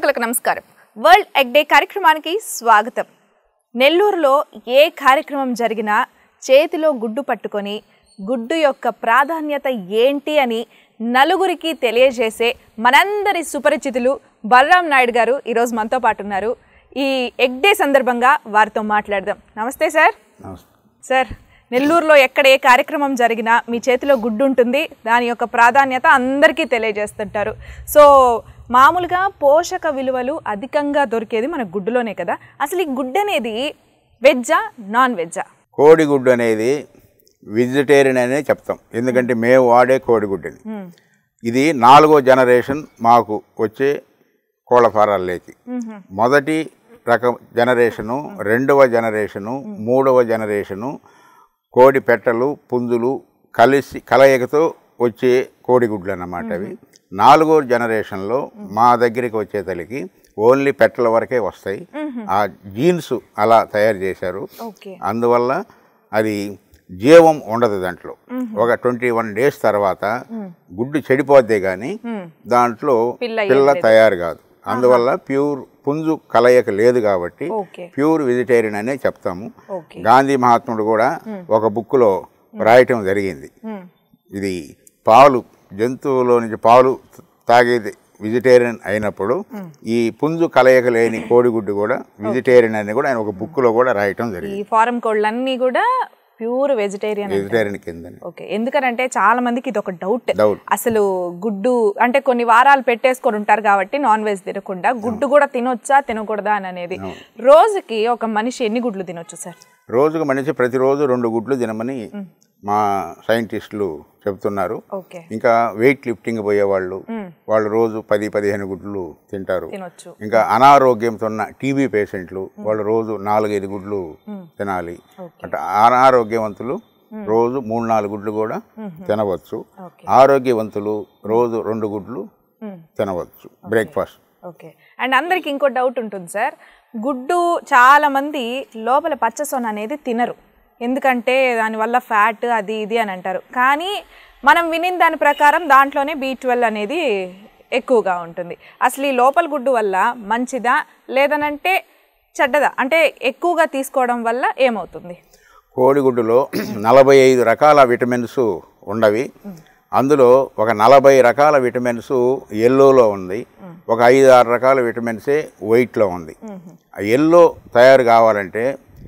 ప్రేక్షకులకు నమస్కారం world egg day కార్యక్రమానికి స్వాగతం నెల్లూరులో ఏ కార్యక్రమం జరిగినా చేతిలో గుడ్డు పట్టుకొని గుడ్డు యొక్క ప్రాధాన్యత ఏంటి అని నలుగురికి తెలియజేసే మనందరి సుపరిచితులు బలరాం నాయుడు గారు ఈరోజు మనతో పాటు ఉన్నారు ఈ ఎగ్ డే సందర్భంగా వారితో మాట్లాడదాం నమస్తే సార్ నమస్తే సార్ నెల్లూరులో ఎక్కడ ఏ కార్యక్రమం జరిగినా మీ చేతిలో గుడ్డు ఉంటుంది దాని యొక్క ప్రాధాన్యత అందరికీ తెలియజేస్తుంటారు సో మామూలుగా పోషక విలువలు అధికంగా దొరికేది మన గుడ్డులోనే కదా అసలు ఈ గుడ్డు అనేది వెజ్జా నాన్ వెజ్జా కోడిగుడ్డు అనేది వెజిటేరియన్ అనే చెప్తాం ఎందుకంటే మేము వాడే కోడిగుడ్డుని ఇది నాలుగో జనరేషన్ మాకు వచ్చే కోళ్ళ ఫారాల్లోకి మొదటి రకం జనరేషను రెండవ జనరేషను మూడవ జనరేషను కోడి పెట్టలు పుంజులు కలిసి కలయికతో వచ్చే కోడిగుడ్లు అన్నమాట అవి నాలుగో జనరేషన్లో మా దగ్గరికి వచ్చే తల్లికి ఓన్లీ పెట్టల వరకే వస్తాయి ఆ జీన్స్ అలా తయారు చేశారు ఓకే అందువల్ల అది జీవం ఉండదు దాంట్లో ఒక ట్వంటీ వన్ డేస్ తర్వాత గుడ్డు చెడిపోద్దే కానీ దాంట్లో పిల్ల పిల్ల తయారు కాదు అందువల్ల ప్యూర్ పుంజు కలయిక లేదు కాబట్టి ఓకే ప్యూర్ వెజిటేరియన్ అనే చెప్తాము ఓకే గాంధీ మహాత్ముడు కూడా ఒక బుక్లో రాయటం జరిగింది మ్మ్. ఇది పాలు జంతువులో నుంచి పాలు తాగేది వెజిటేరియన్ అయినప్పుడు ఈ పుంజు కలయిక లేని కోడిగుడ్డు కూడా వెజిటేరియన్ అని కూడా ఆయన ఒక బుక్లో కూడా రాయటం జరిగింది ఈ ఫారం కోళ్ళన్నీ కూడా ప్యూర్ వెజిటేరియన్ వెజిటేరియన్ కిందని ఓకే ఎందుకనంటే చాలా మందికి ఇది ఒక డౌట్ డౌట్ అసలు గుడ్డు అంటే కొన్ని వారాలు పెట్టేసుకొని ఉంటారు కాబట్టి నాన్ వెజ్ తినకుండా గుడ్డు కూడా తినొచ్చా తినకూడదా అని అనేది రోజుకి ఒక మనిషి ఎన్ని గుడ్లు తినొచ్చు సార్ రోజుకు మనిషి ప్రతిరోజు రెండు గుడ్లు తినమని మా సైంటిస్టులు చెప్తున్నారు ఓకే ఇంకా వెయిట్ లిఫ్టింగ్ పోయేవాళ్ళు వాళ్ళు రోజు పది పదిహేను గుడ్లు తింటారు తినొచ్చు ఇంకా అనారోగ్యంతో ఉన్న టీబీ పేషెంట్లు వాళ్ళు రోజు నాలుగైదు గుడ్లు తినాలి అంటే అనారోగ్యవంతులు రోజు మూడు నాలుగు గుడ్లు కూడా తినవచ్చు ఓకే ఆరోగ్యవంతులు రోజు రెండు గుడ్లు తినవచ్చు బ్రేక్ఫాస్ట్ ఓకే అండ్ అందరికి ఇంకో డౌట్ ఉంటుంది సార్ గుడ్డు చాలా మంది లోపల పచ్చసొన అనేది తినరు ఎందుకంటే దానివల్ల ఫ్యాట్ అది ఇది అని అంటారు కానీ మనం వినిన దాని ప్రకారం దాంట్లోనే బీ ట్వెల్వ్ అనేది ఎక్కువగా ఉంటుంది అసలు ఈ లోపల గుడ్డు వల్ల మంచిదా లేదనంటే చెడ్డదా అంటే ఎక్కువగా తీసుకోవడం వల్ల ఏమవుతుంది కోడిగుడ్డులో నలభై ఐదు రకాల విటమిన్స్ ఉండవి అందులో ఒక నలభై రకాల విటమిన్స్ ఎల్లోలో ఉంది ఒక ఐదు ఆరు రకాల విటమిన్సే వైట్లో ఉంది ఆ ఎల్లో తయారు కావాలంటే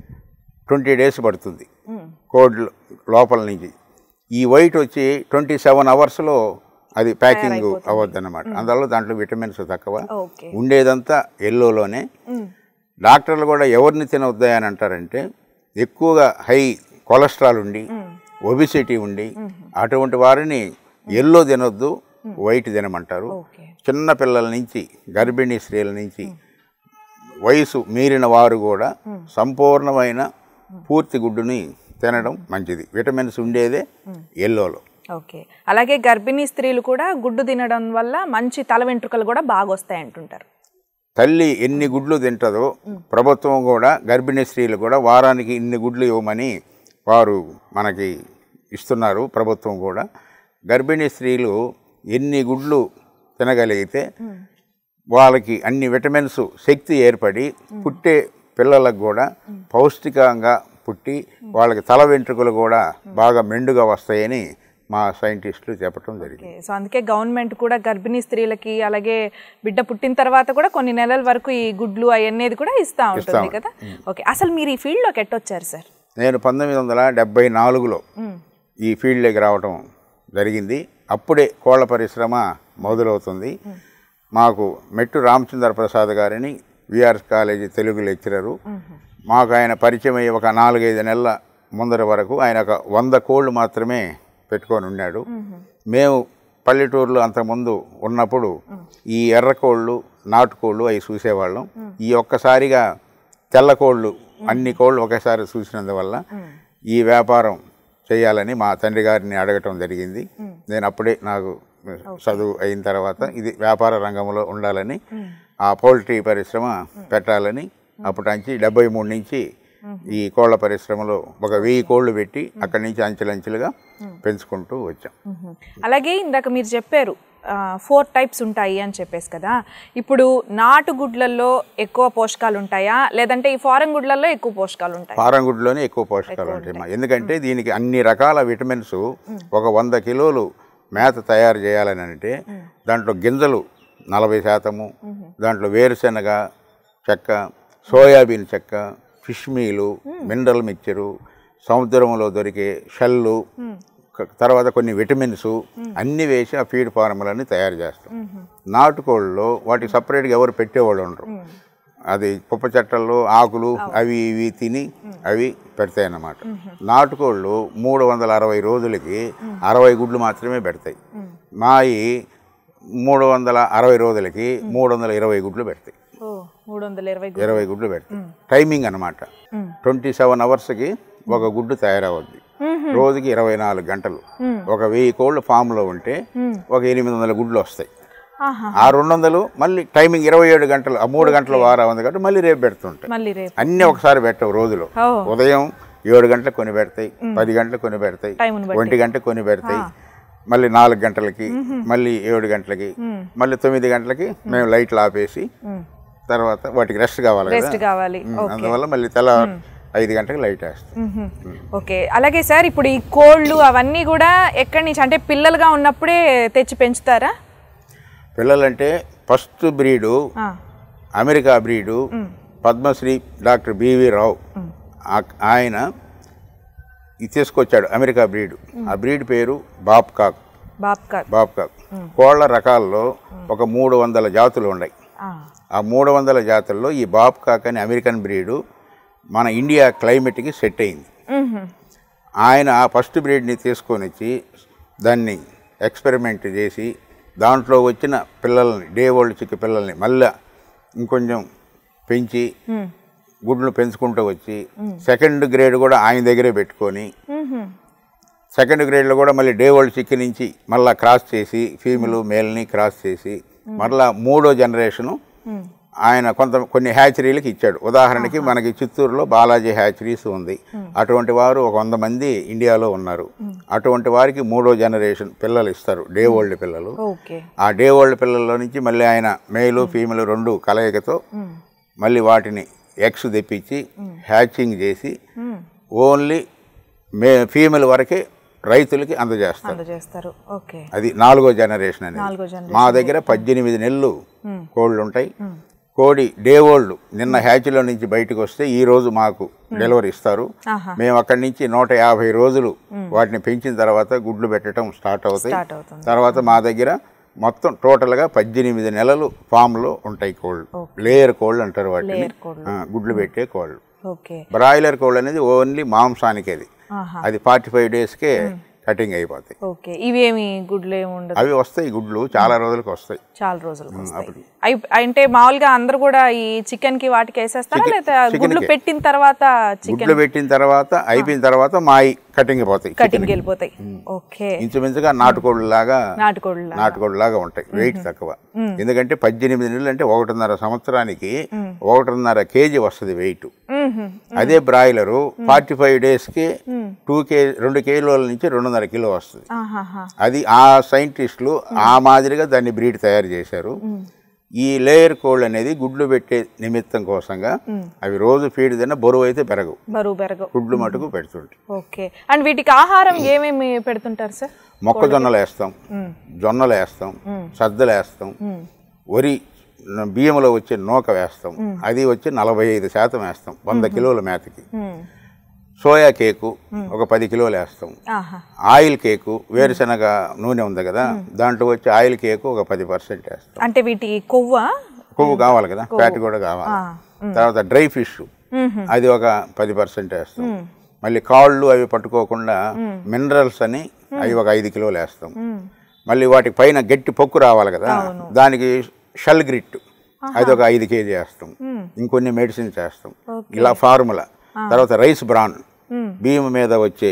ట్వంటీ డేస్ పడుతుంది కోడ్ లోపల నుంచి ఈ వైట్ వచ్చి ట్వంటీ సెవెన్ అవర్స్లో అది ప్యాకింగ్ అవ్వద్దు అనమాట అందువల్ల దాంట్లో విటమిన్స్ తక్కువ ఓకే ఉండేదంతా ఎల్లోలోనే డాక్టర్లు కూడా ఎవరిని తినవద్దా అని అంటారంటే ఎక్కువగా హై కొలెస్ట్రాల్ ఉండి ఒబిసిటీ ఉండి అటువంటి వారిని ఎల్లో తినొద్దు వైట్ తినమంటారు ఓకే చిన్న పిల్లల నుంచి గర్భిణీ స్త్రీల నుంచి వయసు మీరిన వారు కూడా సంపూర్ణమైన పూర్తి గుడ్డుని తినడం మంచిది విటమిన్స్ ఉండేదే ఎల్లోలో ఓకే అలాగే గర్భిణీ స్త్రీలు కూడా గుడ్డు తినడం వల్ల మంచి తల వెంట్రుకలు కూడా బాగా వస్తాయి అంటుంటారు తల్లి ఎన్ని గుడ్లు తింటుందో ప్రభుత్వం కూడా గర్భిణీ స్త్రీలు కూడా వారానికి ఇన్ని గుడ్లు ఇవ్వమని వారు మనకి ఇస్తున్నారు ప్రభుత్వం కూడా గర్భిణీ స్త్రీలు ఎన్ని గుడ్లు తినగలిగితే వాళ్ళకి అన్ని విటమిన్స్ శక్తి ఏర్పడి పుట్టే పిల్లలకు కూడా పౌష్టికంగా పుట్టి వాళ్ళకి తల వెంట్రుకలు కూడా బాగా మెండుగా వస్తాయని మా సైంటిస్టులు చెప్పడం జరిగింది ఓకే సో అందుకే గవర్నమెంట్ కూడా గర్భిణీ స్త్రీలకి అలాగే బిడ్డ పుట్టిన తర్వాత కూడా కొన్ని నెలల వరకు ఈ గుడ్లు అవన్నీ కూడా ఇస్తూ ఉంటుంది కదా ఓకే అసలు మీరు ఈ ఫీల్డ్లోకి ఎట్టొచ్చారు సార్ నేను పంతొమ్మిది వందల డెబ్బై నాలుగులో ఈ ఫీల్డ్లోకి రావటం జరిగింది అప్పుడే కోళ్ల పరిశ్రమ మొదలవుతుంది మాకు మెట్టు రామచంద్ర ప్రసాద్ గారిని విఆర్ఎస్ కాలేజీ తెలుగు లెక్చరరు మాకు ఆయన పరిచయం అయ్యి ఒక నాలుగైదు నెలల ముందర వరకు ఆయన ఒక వంద కోళ్ళు మాత్రమే పెట్టుకొని ఉన్నాడు మేము పల్లెటూరులో అంతకుముందు ఉన్నప్పుడు ఈ ఎర్రకోళ్ళు నాటుకోళ్ళు అవి చూసేవాళ్ళం ఈ ఒక్కసారిగా తెల్లకోళ్ళు అన్ని కోళ్ళు ఒకేసారి చూసినందువల్ల ఈ వ్యాపారం చేయాలని మా తండ్రి గారిని అడగటం జరిగింది నేను అప్పుడే నాకు చదువు అయిన తర్వాత ఇది వ్యాపార రంగంలో ఉండాలని ఆ పౌల్ట్రీ పరిశ్రమ పెట్టాలని అప్పటి నుంచి డెబ్బై మూడు నుంచి ఈ కోళ్ల పరిశ్రమలో ఒక వెయ్యి కోళ్ళు పెట్టి అక్కడి నుంచి అంచెలంచెలుగా పెంచుకుంటూ వచ్చాం మ్మ్. అలాగే ఇందాక మీరు చెప్పారు ఫోర్ టైప్స్ ఉంటాయి అని చెప్పేసి కదా ఇప్పుడు నాటు గుడ్లలో ఎక్కువ పోషకాలు ఉంటాయా లేదంటే ఈ ఫారెన్ గుడ్లలో ఎక్కువ పోషకాలు ఉంటాయి ఫారం గుడ్లోనే ఎక్కువ పోషకాలు ఉంటాయి మా. ఎందుకంటే దీనికి అన్ని రకాల విటమిన్స్ ఒక వంద కిలోలు మేత తయారు చేయాలని అంటే దాంట్లో గింజలు నలభై శాతము దాంట్లో వేరుశెనగ చెక్క సోయాబీన్ చెక్క ఫిష్ మీలు మినరల్ మిక్చరు సముద్రంలో దొరికే షల్లు క- తర్వాత కొన్ని విటమిన్స్ అన్నీ వేసి ఆ ఫీడ్ ఫార్ములని తయారు చేస్తాం నాటుకోళ్ళలో వాటికి సపరేట్గా ఎవరు పెట్టేవాళ్ళు ఉండరు అది కుప్ప చెట్టల్లో ఆకులు అవి ఇవి తిని అవి పెడతాయి అన్నమాట నాటుకోళ్ళు మూడు వందల అరవై రోజులకి అరవై గుడ్లు మాత్రమే పెడతాయి మాయి మూడు వందల అరవై రోజులకి మూడు వందల ఇరవై గుడ్లు పెడతాయి ఓ మూడు వందల ఇరవై ఇరవై గుడ్లు పెడతాయి టైమింగ్ అనమాట ట్వంటీ సెవెన్ అవర్స్కి ఒక గుడ్డు తయారవుద్ది రోజుకి ఇరవై నాలుగు గంటలు ఒక వెయ్యి కోళ్ళు ఫామ్లో ఉంటే ఒక ఎనిమిది వందల గుడ్లు వస్తాయి ఆహా ఆ రెండు వందలు మళ్ళీ టైమింగ్ ఇరవై ఏడు గంటలు ఆ మూడు గంటల వారం ఉంది కాబట్టి మళ్ళీ రేపు పెడుతుంటాయి మళ్ళీ రేపు అన్నీ ఒకసారి పెట్టవు రోజులో ఓ ఉదయం ఏడు గంటలకు కొని పెడతాయి పది గంటలకు కొని పెడతాయి టైముని బట్టి ఒంటి గంటకు కొని పెడతాయి మళ్ళీ నాలుగు గంటలకి మళ్ళీ ఏడు గంటలకి మళ్ళీ తొమ్మిది గంటలకి మేము లైట్లు ఆపేసి తర్వాత వాటికి రెస్ట్ కావాలి కదా రెస్ట్ కావాలి ఉమ్, అందువల్ల మళ్ళీ తెల్ల ఐదు గంటలకు లైట్ వేస్తాం మ్మ్. ఓకే అలాగే సార్ ఇప్పుడు ఈ కోళ్ళు అవన్నీ కూడా ఎక్కడి నుంచి అంటే పిల్లలుగా ఉన్నప్పుడే తెచ్చి పెంచుతారా పిల్లలంటే ఫస్ట్ బ్రీడు ఆ, America breed Padmashri doctor BV Rao ఆ- ఆయన ఇది తీసుకొచ్చాడు అమెరికా బ్రీడ్ ఆ బ్రీడ్ పేరు బాబ్కాక్ బాబ్కార్ బాబ్కాక్ కోళ్ల రకాల్లో ఒక మూడు వందల జాతులు ఉన్నాయి ఆ, ఆ మూడు వందల జాతుల్లో ఈ బాబ్కాక్ అనే అమెరికన్ బ్రీడు మన ఇండియా క్లైమేట్కి సెట్ అయింది మ్మ్. ఆయన ఆ ఫస్ట్ బ్రీడ్ని తీసుకొని వచ్చి దాన్ని ఎక్స్పెరిమెంట్ చేసి దాంట్లో వచ్చిన పిల్లల్ని డే ఓల్డ్ చిక్కు పిల్లల్ని మళ్ళా ఇంకొంచెం పెంచి మ్మ్. గుడ్లు పెంచుకుంటూ వచ్చి సెకండ్ గ్రేడ్ కూడా ఆయన దగ్గరే పెట్టుకొని మ్మ్. సెకండ్ గ్రేడ్లో కూడా మళ్ళీ డే ఓల్డ్ చిక్కు నుంచి మళ్ళీ క్రాస్ చేసి ఫీమేల్ మేల్ని క్రాస్ చేసి మళ్ళా మూడో జనరేషను మ్మ్. ఆయన కొంత కొన్ని హ్యాచరీలకు ఇచ్చాడు ఉదాహరణకి మనకి చిత్తూరులో బాలాజీ హ్యాచరీస్ ఉంది అటువంటి వారు ఒక వంద మంది ఇండియాలో ఉన్నారు అటువంటి వారికి మూడో జనరేషన్ పిల్లలు ఇస్తారు డే ఓల్డ్ పిల్లలు ఓకే ఆ డే ఓల్డ్ పిల్లల్లో నుంచి మళ్ళీ ఆయన మేలు ఫీమేల్ రెండు కలయికతో మళ్ళీ వాటిని ఎగ్స్ తెప్పించి హ్యాచింగ్ చేసి మ్మ్. ఓన్లీ మే ఫీమేల్ వరకే రైతులకి అందజేస్తారు అందజేస్తారు ఓకే అది నాలుగో జనరేషన్ అనేది నాలుగో జనరేషన్ మా దగ్గర పద్దెనిమిది నెలలు కోళ్ళు ఉంటాయి కోడి డే ఓల్డ్ నిన్న హ్యాచ్లో నుంచి బయటకు వస్తే ఈ రోజు మాకు డెలివరీ ఇస్తారు ఆహా మేము అక్కడి నుంచి నూట యాభై రోజులు వాటిని పెంచిన తర్వాత గుడ్లు పెట్టడం స్టార్ట్ అవుతాయి స్టార్ట్ అవుతుంది తర్వాత మా దగ్గర మొత్తం టోటల్గా పద్దెనిమిది నెలలు ఫామ్లో ఉంటాయి కోళ్ళు లేయర్ కోళ్ళు అంటారు వాటిని లేయర్ కోళ్ళు ఆ, గుడ్లు పెట్టే కోళ్ళు ఓకే బ్రాయిలర్ కోళ్ళు అనేది ఓన్లీ మాంసానికి అది ఆహా అది ఫార్టీ ఫైవ్ డేస్కే కటింగ్ అయిపోతాయి ఓకే ఇవేమి గుడ్లు ఏమి ఉండదు అవి వస్తాయి గుడ్లు చాలా రోజులకు వస్తాయి చాలా రోజులకు వస్తాయి అయి అంటే మామూలుగా అందరూ కూడా ఈ చికెన్ కి వాటికి వేసేస్తారా లేదా గుడ్లు పెట్టిన తర్వాత చికెన్ గుడ్లు పెట్టిన తర్వాత అయిపోయిన తర్వాత మాయి కటింగ్ పోతాయి కటింగ్ వెళ్ళిపోతాయి ఓకే ఇంచుమించుగా నాటుకోళ్ళు లాగా నాటుకోళ్ళ నాటుకోళ్ళు లాగా ఉంటాయి వెయిట్ తక్కువ ఎందుకంటే పద్దెనిమిది నెలలు అంటే ఒకటిన్నర సంవత్సరానికి ఒకటిన్నర కేజీ వస్తుంది వెయిట్ అదే బ్రాయిలరు ఫార్టీ ఫైవ్ డేస్కి టూ కే రెండు కిలోల నుంచి రెండున్నర కిలో వస్తుంది ఆహాహా అది ఆ సైంటిస్టులు ఆ మాదిరిగా దాన్ని బ్రీడ్ తయారు చేశారు ఈ లేయర్ కోళ్ళు అనేది గుడ్లు పెట్టే నిమిత్తం కోసంగా అవి రోజు ఫీడ్ తిన్న బరువు అయితే పెరగవు బరువు పెరగవు గుడ్లు మటుకు పెడుతుంటాయి ఓకే అండ్ వీటికి ఆహారం ఏమేమి పెడుతుంటారు సార్ మొక్కజొన్నలు వేస్తాం జొన్నలు వేస్తాం సద్దలు వేస్తాం వరి న- బియ్యంలో వచ్చే నూక వేస్తాం అది వచ్చి నలభై ఐదు శాతం వేస్తాం వంద కిలోల మేతకి సోయా కేకు ఒక పది కిలోలు వేస్తాం ఆహా ఆయిల్ కేకు వేరుశనగ నూనె ఉంది కదా దాంట్లో వచ్చే ఆయిల్ కేకు ఒక పది పర్సెంట్ వేస్తాం అంటే వీటి కొవ్వా కొవ్వు కావాలి కదా ఫ్యాట్ కూడా కావాలి ఆ, తర్వాత డ్రై ఫిష్ మ్మ్హ. అది ఒక పది పర్సెంట్ వేస్తాం మళ్ళీ కాళ్ళు అవి పట్టుకోకుండా మినరల్స్ అని అవి ఒక ఐదు కిలోలు వేస్తాం మళ్ళీ వాటి పైన గట్టి పొక్కు రావాలి కదా దానికి షల్ గ్రిట్ అది ఒక ఐదు కేజీ వేస్తాం ఇంకొన్ని మెడిసిన్స్ వేస్తాం ఇలా ఫార్ములా తర్వాత రైస్ బ్రాన్ బియ్యం మీద వచ్చే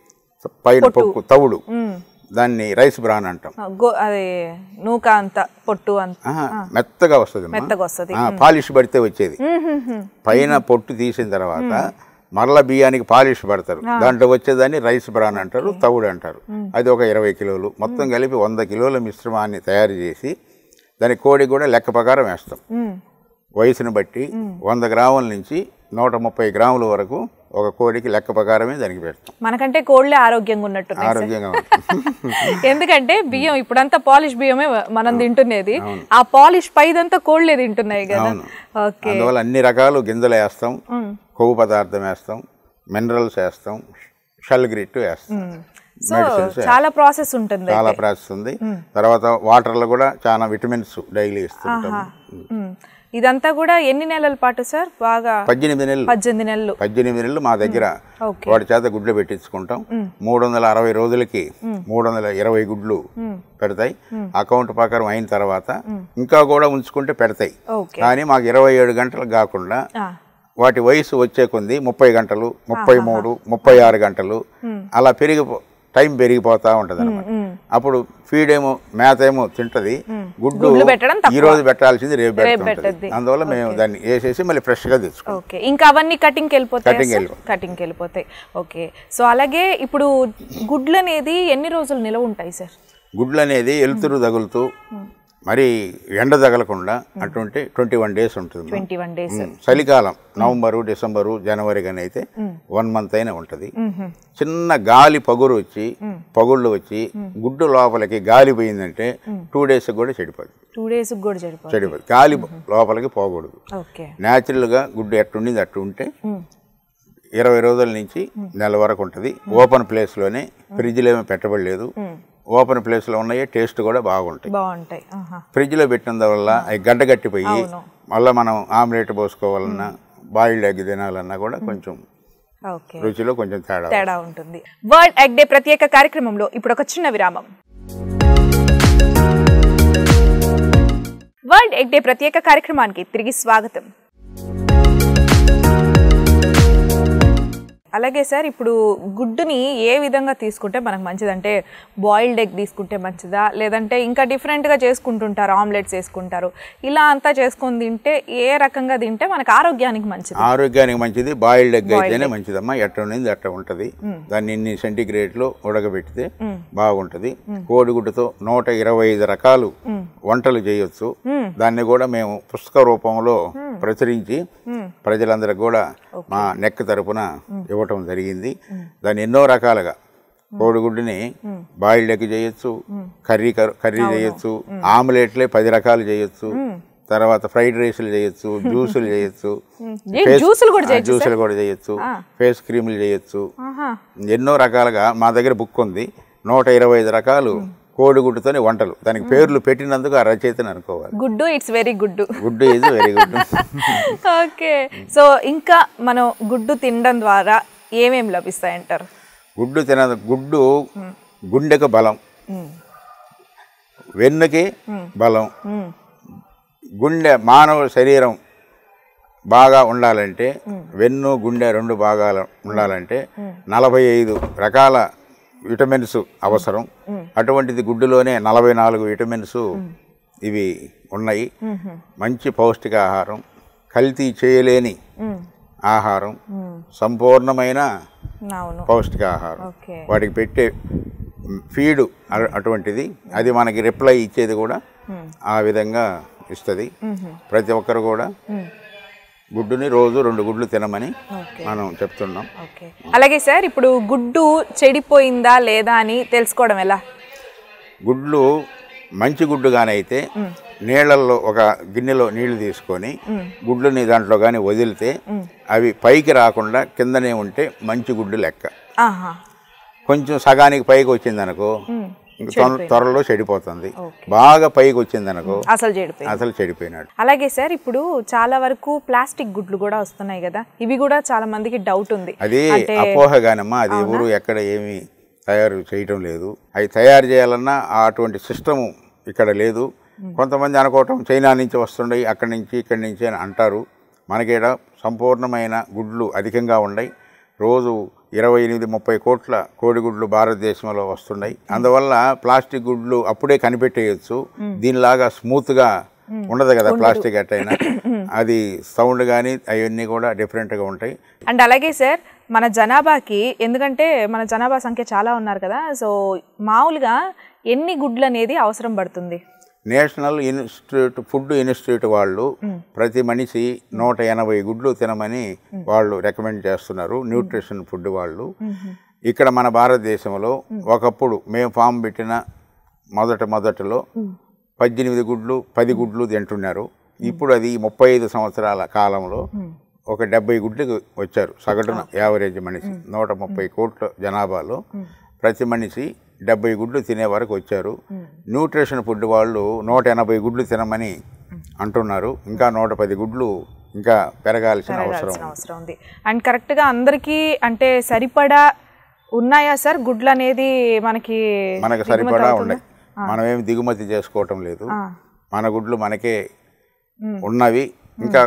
పైన పొక్కు తవుడు దాన్ని రైస్ బ్రాన్ అంటాం ఆ, గో అది నూక అంత పొట్టు అంత ఆహా, మెత్తగా వస్తుంది మెత్తగా వస్తుంది పాలిష్ పడితే వచ్చేది పైన పొట్టు తీసిన తర్వాత మరల బియ్యానికి పాలిష్ పడతారు దాంట్లో వచ్చేదాన్ని రైస్ బ్రాన్ అంటారు తవుడు అంటారు అది ఒక ఇరవై కిలోలు మొత్తం కలిపి వంద కిలోల మిశ్రమాన్ని తయారు చేసి దాని కోడి కూడా లెక్క ప్రకారం వేస్తాం మ్మ్. వయసును బట్టి వంద గ్రాముల నుంచి నూట ముప్పై గ్రాముల వరకు ఒక కోడికి లెక్క ప్రకారమే దానికి పెడతాం మనకంటే కోళ్ళే ఆరోగ్యంగా ఉన్నట్టున్నాయి సార్. ఆరోగ్యంగా ఉంటుంది ఎందుకంటే బియ్యం ఇప్పుడంతా పాలిష్ బియ్యమే మనం తింటున్నది ఆ పాలిష్ పైదంతా కోళ్ళే తింటున్నాయి కదా అవును. ఓకే అందువల్ల అన్ని రకాలు గింజలు వేస్తాం కొవ్వు పదార్థం వేస్తాం మినరల్స్ వేస్తాం షల్ గ్రిట్ వేస్తాం సో చాలా ప్రాసెస్ ఉంటుంది చాలా ప్రాసెస్ ఉంది తర్వాత వాటర్లో కూడా చాలా విటమిన్స్ డైలీ ఇస్తుంటాం మ్మ్. ఇదంతా కూడా ఎన్ని నెలల పాటు సార్ బాగా పద్దెనిమిది నెలలు పద్దెనిమిది నెలలు పద్దెనిమిది నెలలు మా దగ్గర ఓకే. వాడి చేత గుడ్లు పెట్టించుకుంటాం మూడు వందల అరవై రోజులకి మూడు వందల ఇరవై గుడ్లు పెడతాయి అకౌంట్ ప్రకారం అయిన తర్వాత ఇంకా కూడా ఉంచుకుంటే పెడతాయి ఓకే కానీ మాకు ఇరవై ఏడు గంటలు కాకుండా ఆ, వాటి వయసు వచ్చే కొంది ముప్పై గంటలు ముప్పై మూడు ముప్పై ఆరు గంటలు అలా పెరిగిపో టైం పెరిగిపోతా ఉంటది అనమాట అప్పుడు ఫీడ్ ఏమో మేత ఏమో తింటది గుడ్డు గుడ్లు పెట్టడం ఈ రోజు పెట్టాల్సింది రేపు పెట్టద్ది. పెడుతుంటది అందువల్ల మేము దాన్ని వేసేసి మళ్ళీ ఫ్రెష్ గా తెచ్చుకుంటాం ఓకే ఇంకా అవన్నీ కటింగ్కి వెళ్ళిపోతాయి Cutting కి వెళ్ళిపోతాయి. కటింగ్కి వెళ్ళిపోతాయి ఓకే సో అలాగే ఇప్పుడు గుడ్లు అనేది ఎన్ని రోజులు నిలవ ఉంటాయి సార్ గుడ్లు అనేది ఎలుతురు తగులుతూ మరి ఎండ తగలకుండా అటువంటి ట్వంటీ వన్ డేస్ ఉంటుంది ట్వంటీ వన్ డేస్ ఉమ్, చలికాలం నవంబరు డిసెంబరు జనవరి కానీ అయితే వన్ మంత్ అయినా ఉంటుంది చిన్న గాలి పగురు వచ్చి పగుళ్ళు వచ్చి గుడ్డు లోపలికి గాలి పోయిందంటే టూ డేస్ కూడా చెడిపోతుంది టూ డేస్ కూడా చెడిపోతుంది చెడిపోతుంది గాలి లోపలికి పోకూడదు ఓకే న్యాచురల్గా గుడ్డు ఎట్టుండింది అట్టు ఉంటే ఇరవై రోజుల నుంచి నెల వరకు ఉంటుంది ఓపెన్ ప్లేస్లోనే ఫ్రిడ్జ్లో ఏమీ పెట్టబడలేదు ఓపెన్ ప్లేస్లో ఉన్నాయి టేస్ట్ కూడా బాగుంటాయి బాగుంటాయి ఆహా. ఫ్రిడ్జ్లో పెట్టిన వల్ల అవి గడ్డ కట్టిపోయి అవును. మళ్ళీ మనం ఆమ్లెట్ పోసుకోవాలన్నా బాయిల్డ్ ఎగ్ తినాలన్నా కూడా కొంచెం ఓకే రుచిలో కొంచెం తేడా తేడా ఉంటుంది వరల్డ్ ఎగ్ డే ప్రత్యేక కార్యక్రమంలో ఇప్పుడు ఒక చిన్న విరామం వరల్డ్ ఎగ్ డే ప్రత్యేక కార్యక్రమానికి తిరిగి స్వాగతం అలాగే సార్ ఇప్పుడు గుడ్డుని ఏ విధంగా తీసుకుంటే మనకు మంచిదంటే బాయిల్డ్ ఎగ్ తీసుకుంటే మంచిదా లేదంటే ఇంకా డిఫరెంట్గా చేసుకుంటుంటారు ఆమ్లెట్స్ వేసుకుంటారు ఇలా అంతా చేసుకొని తింటే ఏ రకంగా తింటే మనకు ఆరోగ్యానికి మంచిది ఆరోగ్యానికి మంచిది బాయిల్డ్ ఎగ్ అయితేనే మంచిదమ్మా ఎట్ట ఉండింది అట్ట ఉంటది దాన్ని ఇన్ని సెంటిగ్రేడ్లో ఉడకబెడితే బాగుంటది కోడిగుడ్డుతో నూట ఇరవై ఐదు రకాలు వంటలు చేయొచ్చు దాన్ని కూడా మేము పుస్తక రూపంలో ప్రచురించి ప్రజలందరికి కూడా మా నెక్ తరపున ఇవ్వటం జరిగింది దాన్ని ఎన్నో రకాలుగా కోడిగుడ్డుని బాయిల్డ్ ఎగ్ చేయొచ్చు కర్రీ కర్- కర్రీ చేయొచ్చు ఆమ్లెట్లే పది రకాలు చేయొచ్చు తర్వాత ఫ్రైడ్ రైస్లు చేయొచ్చు జ్యూసులు చేయొచ్చు ఏ ఫేస్- జ్యూసులు కూడా ఆ, చేయొచ్చు జ్యూసులు కూడా చేయొచ్చు ఫేస్ క్రీములు చేయొచ్చు ఆహా ఎన్నో రకాలుగా మా దగ్గర బుక్ ఉంది నూట ఇరవై ఐదు రకాలు కోడిగుడ్డుతోనే వంటలు దానికి పేర్లు పెట్టినందుకు ఆ రచయితని అనుకోవాలి గుడ్డు ఇట్స్ వెరీ గుడ్ గుడ్డు is very good okay so ఇంకా మనం గుడ్డు తినడం ద్వారా ఏమేమి లభిస్తాయంటారు గుడ్డు తిన గుడ్డు గుండెకు బలం వెన్నుకి బలం గుండె మానవ శరీరం బాగా ఉండాలంటే వెన్ను గుండె రెండు భాగాలు ఉండాలంటే నలభై ఐదు రకాల విటమిన్స్ అవసరం అటువంటిది గుడ్డులోనే నలభై నాలుగు విటమిన్స్ ఇవి ఉన్నాయి మంచి పౌష్టికాహారం కల్తీ చేయలేని ఆహారం సంపూర్ణమైన అవును పౌష్టికాహారం ఓకే వాటికి పెట్టే ఫీడు అ- అటువంటిది అది మనకి రిప్లై ఇచ్చేది కూడా ఆ విధంగా ఇస్తుంది ప్రతి ఒక్కరు కూడా గుడ్డుని రోజు రెండు గుడ్లు తినమని ఓకే మనం చెప్తున్నాం ఓకే అలాగే సార్ ఇప్పుడు గుడ్డు చెడిపోయిందా లేదా అని తెలుసుకోవడం ఎలా గుడ్లు మంచి గుడ్డు అయితే నీళ్ళల్లో ఒక గిన్నెలో నీళ్లు తీసుకొని గుడ్లని దాంట్లో కానీ వదిలితే అవి పైకి రాకుండా కిందనే ఉంటే మంచి గుడ్డు లెక్క ఆహా కొంచెం సగానికి పైకి వచ్చిందనుకో ఇంక తొం- త్వరలో చెడిపోతుంది బాగా పైకి వచ్చిందనుకో అసలు చెడిపోయింది అసలు చెడిపోయినాడు అలాగే సార్ ఇప్పుడు చాలా వరకు ప్లాస్టిక్ గుడ్లు కూడా వస్తున్నాయి కదా ఇవి కూడా చాలా మందికి డౌట్ ఉంది అది అపోహగానమ్మా అది ఎవరు ఎక్కడ ఏమి తయారు చేయటం లేదు అవి తయారు చేయాలన్నా ఆ అటువంటి సిస్టము ఇక్కడ లేదు కొంతమంది అనుకోవటం చైనా నుంచి వస్తుండయి అక్కడి నుంచి ఇక్కడి నుంచి అని అంటారు మనకేడ సంపూర్ణమైన గుడ్లు అధికంగా ఉన్నాయి రోజు ఇరవై ఎనిమిది ముప్పై కోట్ల కోడిగుడ్లు భారతదేశంలో వస్తున్నాయి అందువల్ల ప్లాస్టిక్ గుడ్లు అప్పుడే కనిపెట్టేయచ్చు దీనిలాగా స్మూత్గా ఉండదు కదా ప్లాస్టిక్ ఎట్టయినా అది సౌండ్ కానీ అవన్నీ కూడా డిఫరెంట్గా ఉంటాయి అండ్ అలాగే సార్ మన జనాభాకి ఎందుకంటే మన జనాభా సంఖ్య చాలా ఉన్నారు కదా సో మామూలుగా ఎన్ని గుడ్లు అనేది అవసరం పడుతుంది నేషనల్ ఇన్స్టిట్యూట్ ఫుడ్ ఇన్స్టిట్యూట్ వాళ్ళు ప్రతి మనిషి నూట ఎనభై గుడ్లు తినమని వాళ్ళు రికమెండ్ చేస్తున్నారు న్యూట్రిషన్ ఫుడ్ వాళ్ళు ఇక్కడ మన భారతదేశంలో ఒకప్పుడు మేము ఫామ్ పెట్టిన మొదట మొదటలో పద్దెనిమిది గుడ్లు పది గుడ్లు తింటున్నారు ఇప్పుడు అది ముప్పై ఐదు సంవత్సరాల కాలంలో ఒక డెబ్బై గుడ్లకు వచ్చారు సగటున యావరేజ్ మనిషి నూట ముప్పై కోట్ల జనాభాలో ప్రతి మనిషి డెబ్బై గుడ్లు తినే వరకు వచ్చారు న్యూట్రిషన్ ఫుడ్ వాళ్ళు నూట ఎనభై గుడ్లు తినమని అంటున్నారు ఇంకా నూట పది గుడ్లు ఇంకా పెరగాల్సిన అవసరం పెరగాల్సిన అవసరం ఉంది అండ్ కరెక్ట్గా అందరికీ అంటే సరిపడా ఉన్నాయా సార్ గుడ్లు అనేది మనకి మనకు సరిపడా ఉన్నాయి మనమేమి దిగుమతి చేసుకోవటం లేదు ఆ, మన గుడ్లు మనకే ఉన్నవి ఇంకా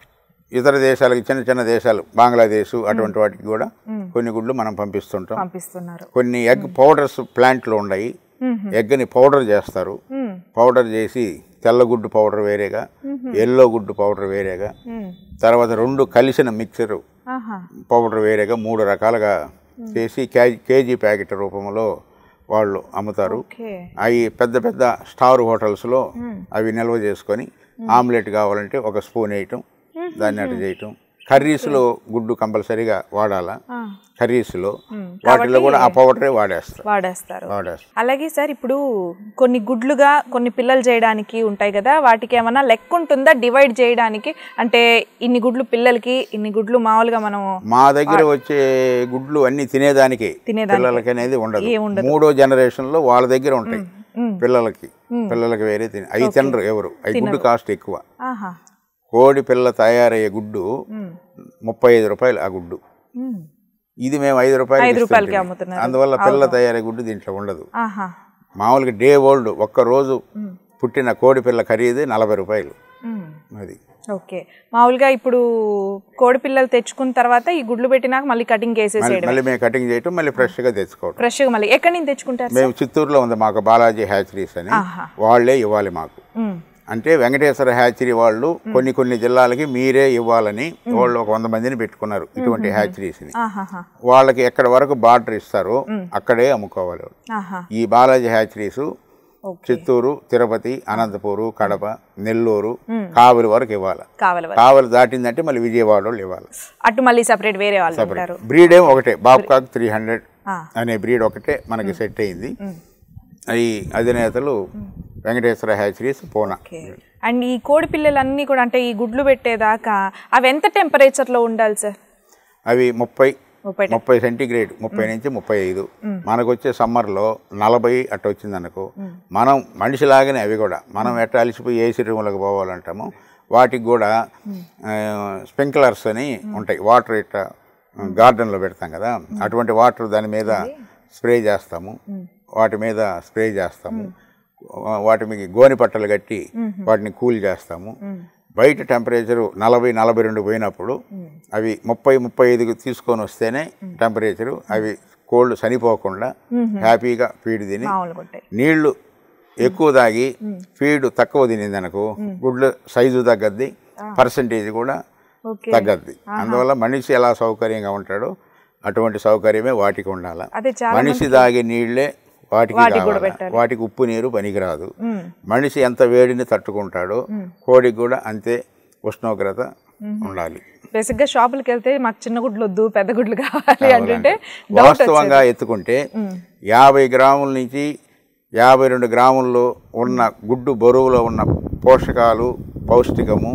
ఇతర దేశాలకి చిన్న చిన్న దేశాలు బంగ్లాదేశ్ అటువంటి వాటికి కూడా కొన్ని గుడ్లు మనం పంపిస్తుంటాం పంపిస్తున్నారు కొన్ని ఎగ్ పౌడర్స్ ప్లాంట్లు ఉన్నాయి ఎగ్ని పౌడర్ చేస్తారు మ్మ్. పౌడర్ చేసి తెల్లగుడ్డు పౌడర్ వేరేగా ఎల్లో గుడ్డు పౌడర్ వేరేగా మ్మ్. తర్వాత రెండు కలిసిన మిక్చర్ ఆహా పౌడర్ వేరేగా మూడు రకాలుగా చేసి కేజీ కేజీ ప్యాకెట్ రూపంలో వాళ్ళు అమ్ముతారు ఓకే అవి పెద్ద పెద్ద స్టార్ హోటల్స్లో అవి నిల్వ చేసుకొని ఆమ్లెట్ కావాలంటే ఒక స్పూన్ వేయటం దాన్ని అటు చేయటం కర్రీస్లో గుడ్డు కంపల్సరీగా వాడాలా ఆ, కర్రీస్లో వాటిలో కూడా ఆ పౌడరే వాడేస్తారు వాడేస్తారు వాడేస్తారు అలాగే సార్ ఇప్పుడు కొన్ని గుడ్లుగా కొన్ని పిల్లలు చేయడానికి ఉంటాయి కదా వాటికి ఏమన్నా లెక్క ఉంటుందా డివైడ్ చేయడానికి అంటే ఇన్ని గుడ్లు పిల్లలకి ఇన్ని గుడ్లు మామూలుగా మనం మా దగ్గర వచ్చే గుడ్లు అన్ని తినేదానికి తినేదానికే. పిల్లలకి అనేది ఉండదు ఏ ఉండదు. మూడో జనరేషన్ లో వాళ్ళ దగ్గర ఉంటాయి మ్మ్. పిల్లలకి పిల్లలకి వేరే తిని అవి తినరు ఎవరు అవి గుడ్డు కాస్ట్ ఎక్కువ ఆహా కోడి పిల్ల తయారయ్యే గుడ్డు మ్మ్. ముప్పై ఐదు రూపాయలు ఆ గుడ్డు మ్మ్. ఇది మేము ఐదు రూపాయలు ఐదు రూపాయలకి అమ్ముతున్నారు. అందువల్ల పిల్ల తయారయ్యే గుడ్డు దీంట్లో ఉండదు ఆహా మామూలుగా డే ఓల్డ్ ఒక్క రోజు పుట్టిన కోడి పిల్ల ఖరీదు నలభై రూపాయలు మ్మ్. అది ఓకే మామూలుగా ఇప్పుడు కోడి పిల్లలు తెచ్చుకున్న తర్వాత ఈ గుడ్లు పెట్టినాక మళ్ళీ కటింగ్ మళ్ళీ వేసేసేయడం మళ్ళీ మేము కటింగ్ చేయటం మళ్ళీ ఫ్రెష్గా తెచ్చుకోవటం ఫ్రెష్గా మళ్ళీ ఎక్కడి నుంచి తెచ్చుకుంటారు మేము చిత్తూరులో ఉంది మాకు బాలాజీ హ్యాచరీస్ అని ఆహా. వాళ్ళే ఇవ్వాలి మాకు మ్మ్. అంటే వెంకటేశ్వర హ్యాచరీ వాళ్ళు కొన్ని కొన్ని జిల్లాలకి మీరే ఇవ్వాలని వాళ్ళు ఒక వంద మందిని పెట్టుకున్నారు ఇటువంటి హ్యాచరీస్ని ఆహాహా వాళ్ళకి ఎక్కడ వరకు బార్డర్ ఇస్తారో అక్కడే అమ్ముకోవాలి వాళ్ళు. ఆహా ఈ బాలాజీ హ్యాచరీస్ ఓకే చిత్తూరు తిరుపతి అనంతపూరు కడప నెల్లూరు కావలి వరకు ఇవ్వాలి కావాలి వాళ్ళు. కావలి దాటిందంటే మళ్ళీ విజయవాడ వాళ్ళు ఇవ్వాలి అటు మళ్ళీ సపరేట్ వేరే వాళ్ళు ఉంటారు బ్రీడ్ ఏం ఒకటే బాబ్కాక్ త్రీ హండ్రెడ్ ఆ. అనే బ్రీడ్ ఒకటే మనకి సెట్ అయింది ఈ అధినేతలు Venkateswara hatcheries Poona okay and ఈ కోడి పిల్లలన్నీ కూడా అంటే ఈ గుడ్లు పెట్టేదాకా అవి ఎంత టెంపరేచర్లో ఉండాలి సార్ అవి ముప్పై ముప్పై ముప్పై సెంటీగ్రేడ్ ముప్పై నుంచి ముప్పై ఐదు మనకు వచ్చే సమ్మర్లో నలభై అట్ట వచ్చింది అనుకో మనం మనిషిలాగానే అవి కూడా మనం ఎట్ట అలసిపోయి ఏసీ రూమ్లకు పోవాలంటామో వాటికి కూడా స్ప్రింక్లర్స్ అని ఉంటాయి వాటర్ ఇట్ట గార్డెన్లో పెడతాం కదా అటువంటి వాటర్ దాని మీద స్ప్రే చేస్తాము వాటి మీద స్ప్రే చేస్తాము వాటి మీద గోని పట్టలు కట్టి వాటిని కూల్ చేస్తాము బయట టెంపరేచరు నలభై నలభై రెండు పోయినప్పుడు అవి ముప్పై ముప్పై ఐదుకి తీసుకొని వస్తేనే టెంపరేచరు అవి కోల్డ్ చనిపోకుండా హ్యాపీగా ఫీడ్ తిని మామూలుగా ఉంటాయి నీళ్లు ఎక్కువ తాగి ఫీడ్ తక్కువ తినింది అనుకో గుడ్ల సైజు తగ్గద్ది పర్సంటేజ్ కూడా ఓకే తగ్గద్ది అందువల్ల మనిషి ఎలా సౌకర్యంగా ఉంటాడో అటువంటి సౌకర్యమే వాటికి ఉండాలి అదే చాలా మనిషి తాగే నీళ్లే వాటికి కావాలి వాటికి ఉప్పు నీరు పనికిరాదు మనిషి ఎంత వేడిని తట్టుకుంటాడో కోడికి కూడా అంతే ఉష్ణోగ్రత ఉండాలి బేసిక్గా షాపులకి వెళ్తే మాకు చిన్న గుడ్లు వద్దు పెద్ద గుడ్లు కావాలి అంటే వాస్తవంగా ఎత్తుకుంటే యాభై గ్రాముల నుంచి యాభై రెండు గ్రాముల్లో ఉన్న గుడ్డు బరువులో ఉన్న పోషకాలు పౌష్టికము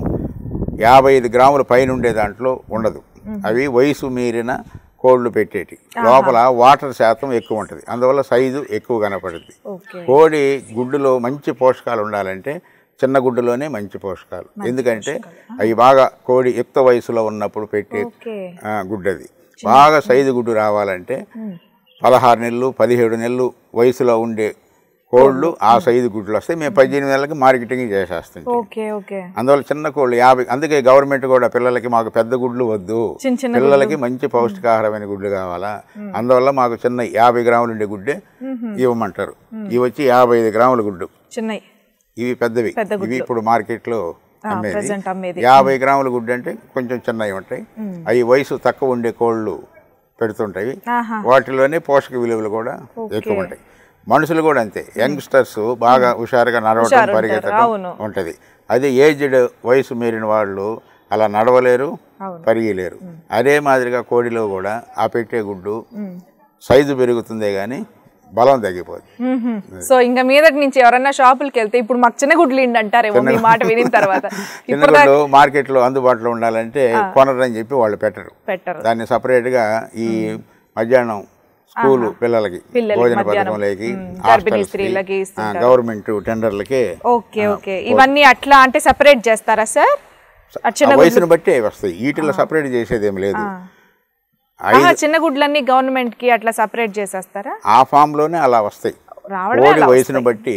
యాభై ఐదు గ్రాముల పైన ఉండే దాంట్లో ఉండదు అవి వయసు మీరిన కోళ్ళు పెట్టేటి లోపల వాటర్ శాతం ఎక్కువ ఉంటుంది అందువల్ల సైజు ఎక్కువ కనపడుద్ది ఓకే కోడి గుడ్డులో మంచి పోషకాలు ఉండాలంటే చిన్న గుడ్డులోనే మంచి పోషకాలు ఎందుకంటే అవి బాగా కోడి యుక్త వయసులో ఉన్నప్పుడు పెట్టే ఓకే ఆ, గుడ్డది బాగా సైజు గుడ్డు రావాలంటే పదహారు నెలలు పదిహేడు నెలలు వయసులో ఉండే కోళ్ళు ఆ సైజు గుడ్లు వస్తాయి మేము పద్దెనిమిది నెలలకి మార్కెటింగ్ చేసేస్తాం ఓకే ఓకే అందువల్ల చిన్న కోళ్ళు యాభై అందుకే గవర్నమెంట్ కూడా పిల్లలకి మాకు పెద్ద గుడ్లు వద్దు చిన్న చిన్న పిల్లలకి మంచి పౌష్టికాహారమైన గుడ్లు కావాలా అందువల్ల మాకు చిన్న యాభై గ్రాములు ఉండే గుడ్డే ఇవ్వమంటారు ఇవి వచ్చి యాభై ఐదు గ్రాముల గుడ్డు చిన్నవి ఇవి పెద్దవి ఇవి ఇప్పుడు మార్కెట్లో అమ్మేది present అమ్మేది. యాభై గ్రాముల గుడ్డు అంటే కొంచెం చిన్నవి ఉంటాయి అవి వయసు తక్కువ ఉండే కోళ్ళు పెడుతుంటాయి ఆహా. వాటిలోనే పోషక విలువలు కూడా ఎక్కువ ఉంటాయి మనుషులు కూడా అంతే యంగ్స్టర్స్ బాగా హుషారుగా నడవటం హుషారు ఉంటారు, పరిగెత్తడం అవును. ఉంటుంది అదే ఏజ్డ్ వయసు మీరిన వాళ్ళు అలా నడవలేరు పరిగెలేరు అదే మాదిరిగా కోడిలో కూడా ఆ పెట్టే గుడ్డు సైజు పెరుగుతుందే కానీ బలం తగ్గిపోతుంది మ్మ్హ్మ్. సో ఇంకా మీదటి నుంచి ఎవరన్నా షాపులకి వెళ్తే ఇప్పుడు మాకు చిన్న గుడ్లు ఇండి అంటారేమో మీ మాట వినిన తర్వాత చిన్న గుడ్డు మార్కెట్లో అందుబాటులో ఉండాలంటే కొనరని చెప్పి వాళ్ళు పెట్టరు పెట్టరు దాన్ని సపరేట్గా ఈ మధ్యాహ్నం స్కూలు పిల్లలకి పిల్లలకి భోజన మధ్యాహ్నం. పథకంలోకి మ్మ్. గర్భిణీ హాస్టల్స్కి, స్త్రీలకి ఆ, ఇస్తుంటారు. గవర్నమెంట్ టెండర్లకి ఓకే ఓకే ఇవన్నీ అట్లా అంటే సెపరేట్ చేస్తారా సార్ ఆ చిన్న ఆ వయసును బట్టే వస్తాయి వీటిలో సపరేట్ చేసేది ఏం లేదు ఆహా, చిన్న గుడ్లన్నీ గవర్నమెంట్ కి అట్లా సపరేట్ చేసేస్తారా ఆ ఫామ్లోనే అలా వస్తాయి రావడమే కోడి అలా వయసును బట్టి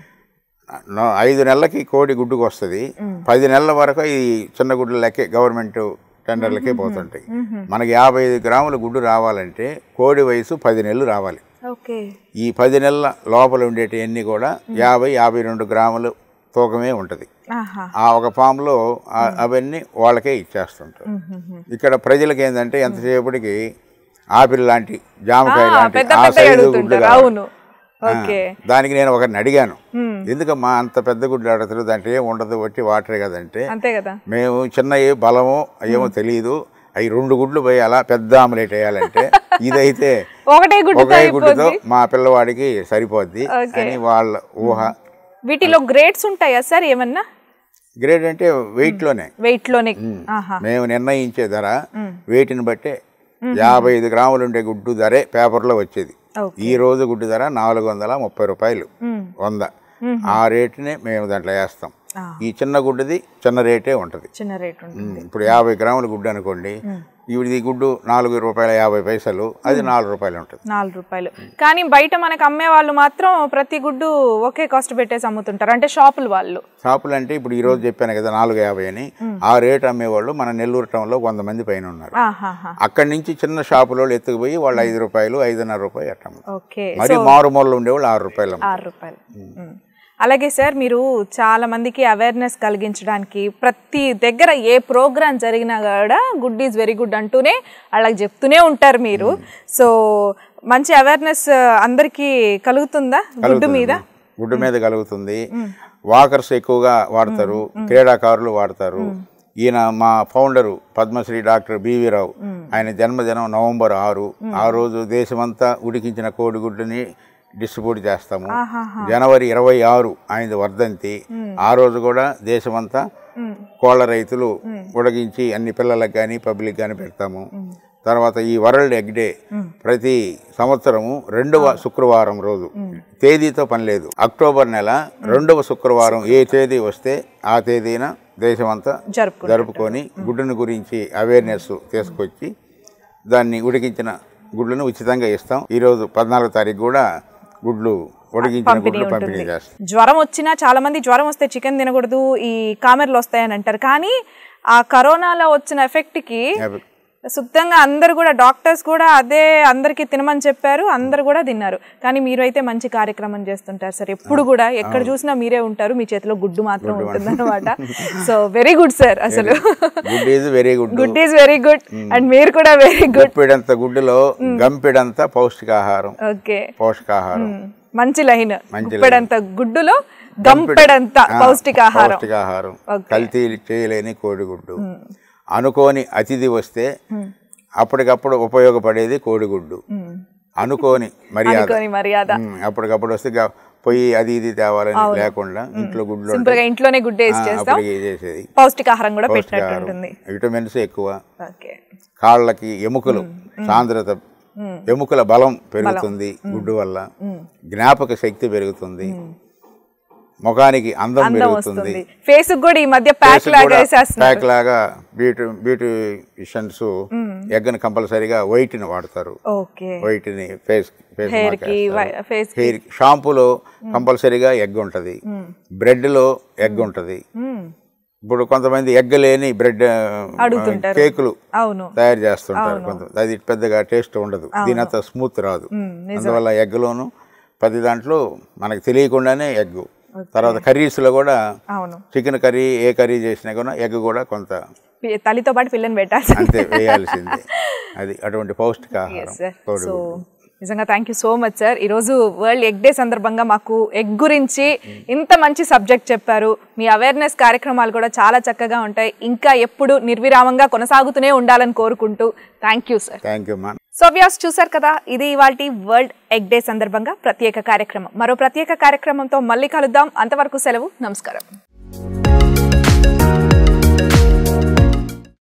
నో- ఐదు నెలలకి కోడి గుడ్డుకు వస్తుంది పది నెలల వరకు ఈ చిన్న గుడ్ల లెక్కే గవర్నమెంట్ టెండర్లకే పోతుంటాయి మనకి యాభై ఐదు గ్రాముల గుడ్డు రావాలంటే కోడి వయసు పది నెలలు రావాలి ఓకే ఈ పది నెలల లోపల ఉండేటివన్నీ కూడా యాభై యాభై రెండు గ్రాములు తూకమే ఉంటుంది ఆహా ఆ ఒక ఫామ్లో ఆ- అవన్నీ వాళ్ళకే ఇచ్చేస్తుంటారు ఇక్కడ ప్రజలకి ఏంటంటే ఎంతసేపటికి ఆపిల్ లాంటి జామకాయ ఆ, లాంటి పెద్ద ఆ పెద్ద సైజు గుడ్లు అడుగుతుంటారు కావాలి. అవును ఓకే దానికి నేను ఒకరిని అడిగాను ఎందుకమ్మా అంత పెద్ద గుడ్లు ఆడతారు దాంట్లో ఏం ఉండదు వట్టి వాటరే కదంటే అంతే కదా మేము చిన్న ఏ బలమో ఏమో తెలియదు అవి రెండు గుడ్లు పోయి అలా పెద్ద ఆమ్లెట్ వేయాలంటే ఇదైతే ఒకటే గుడ్డుతో ఒకే గుడ్డుతో అయిపోద్ది మా పిల్లవాడికి సరిపోద్ది Okay. అని వాళ్ళ ఊహ వీటిలో గ్రేడ్స్ ఉంటాయా సార్ ఏమన్నా గ్రేడ్ అంటే వెయిట్లోనే వెయిట్ లోనే ఆహా మేము నిర్ణయించే ధర వెయిట్ని బట్టే యాభై ఐదు గ్రాములు ఉండే గుడ్డు ధరే పేపర్లో వచ్చేది Okay. ఈ రోజు గుడ్డు ధర నాలుగు వందల ముప్పై రూపాయలు వంద ఆ రేటునే మేము దాంట్లో వేస్తాం ఆ. ఈ చిన్న గుడ్డుది చిన్న రేటే ఉంటుంది చిన్న రేట్ ఉంటుంది ఇప్పుడు యాభై గ్రాముల గుడ్డు అనుకోండి ఇవి గుడ్డు నాలుగు రూపాయల యాభై పైసలు అది నాలుగు రూపాయలు ఉంటుంది నాలుగు రూపాయలు కానీ బయట మనకు అమ్మే వాళ్ళు మాత్రం ప్రతి గుడ్డు ఒకే కాస్ట్ పెట్టేసి అమ్ముతుంటారు అంటే షాపుల వాళ్ళు షాపులు అంటే ఇప్పుడు ఈ రోజు చెప్పాను కదా నాలుగు యాభై అని ఆ రేట్ అమ్మేవాళ్ళు మన నెల్లూరు టౌన్లో వంద మంది పైన ఉన్నారు ఆహాహా అక్కడి నుంచి చిన్న షాపులో ఎత్తుకుపోయి వాళ్ళు ఐదు రూపాయలు ఐదున్నర రూపాయలు అట్ట అమ్ముతారు. ఓకే మరి మారుమూలలో ఉండేవాళ్ళు ఆరు రూపాయలు అమ్ముతారు. ఆరు రూపాయలు మ్మ్. అలాగే సార్ మీరు చాలా మందికి అవేర్నెస్ కలిగించడానికి ప్రతి దగ్గర ఏ ప్రోగ్రామ్ జరిగినా కూడా గుడ్ ఈజ్ వెరీ గుడ్ అంటూనే వాళ్ళకి చెప్తూనే ఉంటారు మీరు సో మంచి అవేర్నెస్ అందరికీ కలుగుతుందా గుడ్డు మీద గుడ్డు మీద కలుగుతుంది వాకర్స్ ఎక్కువగా వాడతారు క్రీడాకారులు వాడతారు ఈయన మా founder Padmashri doctor BV Rao ఆయన జన్మదినం నవంబర్ ఆరు ఆ రోజు దేశమంతా ఉడికించిన కోడిగుడ్డుని డిస్ట్రిబ్యూట్ చేస్తాము జనవరి ఇరవై ఆరు ఆయన వర్ధంతి ఆ రోజు కూడా దేశమంతా కోళ్ళ రైతులు ఉడగించి అన్ని పిల్లలకు కానీ పబ్లిక్ కానీ పెడతాము తర్వాత ఈ వరల్డ్ ఎగ్ డే ప్రతి సంవత్సరము రెండవ శుక్రవారం రోజు తేదీతో పని లేదు అక్టోబర్ నెల రెండవ శుక్రవారం ఏ తేదీ వస్తే ఆ తేదీన దేశమంతా జరుపుకుంటారు జరుపుకొని గుడ్డుని గురించి అవేర్నెస్ తీసుకొచ్చి దాన్ని ఉడికించిన గుడ్లను ఉచితంగా ఇస్తాం ఈరోజు పద్నాలుగో తారీఖు కూడా గుడ్లు ఉడికించిన గుడ్లు పంపిణీ చేస్తాం జ్వరం వచ్చినా చాలా మంది జ్వరం వస్తే చికెన్ తినకూడదు ఈ కామెర్లు వస్తాయని అంటారు కానీ ఆ కరోనాలో వచ్చిన ఎఫెక్ట్కి శుద్ధంగా అందరు కూడా డాక్టర్స్ కూడా అదే అందరికీ తినమని చెప్పారు అందరు కూడా తిన్నారు కానీ మీరు అయితే మంచి కార్యక్రమం చేస్తుంటారు సార్ ఎప్పుడు కూడా ఎక్కడ చూసినా మీరే ఉంటారు మీ చేతిలో గుడ్డు మాత్రం ఉంటుంది అనమాట సో వెరీ గుడ్ సార్ అసలు good is very good good is very good and మీరు కూడా వెరీ గుడ్ గుప్పిడంత గుడ్డులో గంపిడంత పౌష్టికాహారం ఓకే పోషకాహారం మంచి లైన్ మంచి గుప్పెడంత గుడ్డులో గంపెడంత ఆ, పౌష్టికాహారం పౌష్టికాహారం Okay. కల్తీ చేయలేని కోడిగుడ్డు అనుకోని అతిథి వస్తే అప్పటికప్పుడు ఉపయోగపడేది కోడిగుడ్డు అనుకోని మర్యాద అనుకోని మర్యాద ఉమ్, అప్పటికప్పుడు వస్తే గా- పొయ్యి అది ఇది తేవాలని లేకుండా ఇంట్లో గుడ్లు సింపుల్ గా ఇంట్లోనే గుడ్డ వేసి ఉంటాయి. చేస్తాం అప్పటికి చేసేది పౌష్టికాహారం కూడా పెట్టినట్టు పౌష్టికాహారం ఉంటుంది విటమిన్స్ ఎక్కువ ఓకే కాళ్ళకి ఎముకలు సాంద్రత ఎముకల బలం పెరుగుతుంది గుడ్డు వల్ల జ్ఞాపక శక్తి పెరుగుతుంది ముఖానికి అందం అందం పెరుగుతుంది వస్తుంది ఫేస్ కూడా ఈ మధ్య ప్యాక్ లాగా వేసేస్తున్నారు ప్యాక్ లాగా బ్యూటీ బ్యూటిషియన్స్ ఎగ్ని కంపల్సరీగా వైట్ని వాడతారు ఓకే వైట్ని ఫేస్ ఫేస్ హెయిర్ కి ఫేస్ హెయిర్ షాంపూలో కంపల్సరీగా ఎగ్ ఉంటుంది బ్రెడ్లో ఎగ్ ఉంటుంది ఇప్పుడు కొంతమంది ఎగ్ లేని బ్రెడ్ అడుగుతుంటారు. కేకులు అవును తయారు చేస్తుంటారు కొంత అది పెద్దగా టేస్ట్ ఉండదు దీని అంత స్మూత్ రాదు అందువల్ల ఎగ్లోను ప్రతి దాంట్లో మనకు తెలియకుండానే ఎగ్ తర్వాత కర్రీస్లో కూడా అవును చికెన్ కర్రీ ఏ కర్రీ చేసినా కూడా ఎగ్ కూడా కొంత పి- తల్లితో పాటు పిల్లని పెట్టాల్సి అంతే వేయాల్సిందే అది అటువంటి పౌష్టికాహారం సార్ సో కోడిగుడ్డు. నిజంగా thank you so much sir ఈరోజు వరల్డ్ ఎగ్ డే సందర్భంగా మాకు ఎగ్ గురించి ఇంత మంచి సబ్జెక్ట్ చెప్పారు మీ అవేర్నెస్ కార్యక్రమాలు కూడా చాలా చక్కగా ఉంటాయి ఇంకా ఎప్పుడు నిర్విరామంగా కొనసాగుతూనే ఉండాలని కోరుకుంటూ thank you sir thank you మా సో వ్యాస్ చూసారు కదా ఇది ఇవాళ వరల్డ్ ఎగ్ డే సందర్భంగా ప్రత్యేక కార్యక్రమం మరో ప్రత్యేక కార్యక్రమంతో మళ్ళీ కలుద్దాం అంతవరకు సెలవు నమస్కారం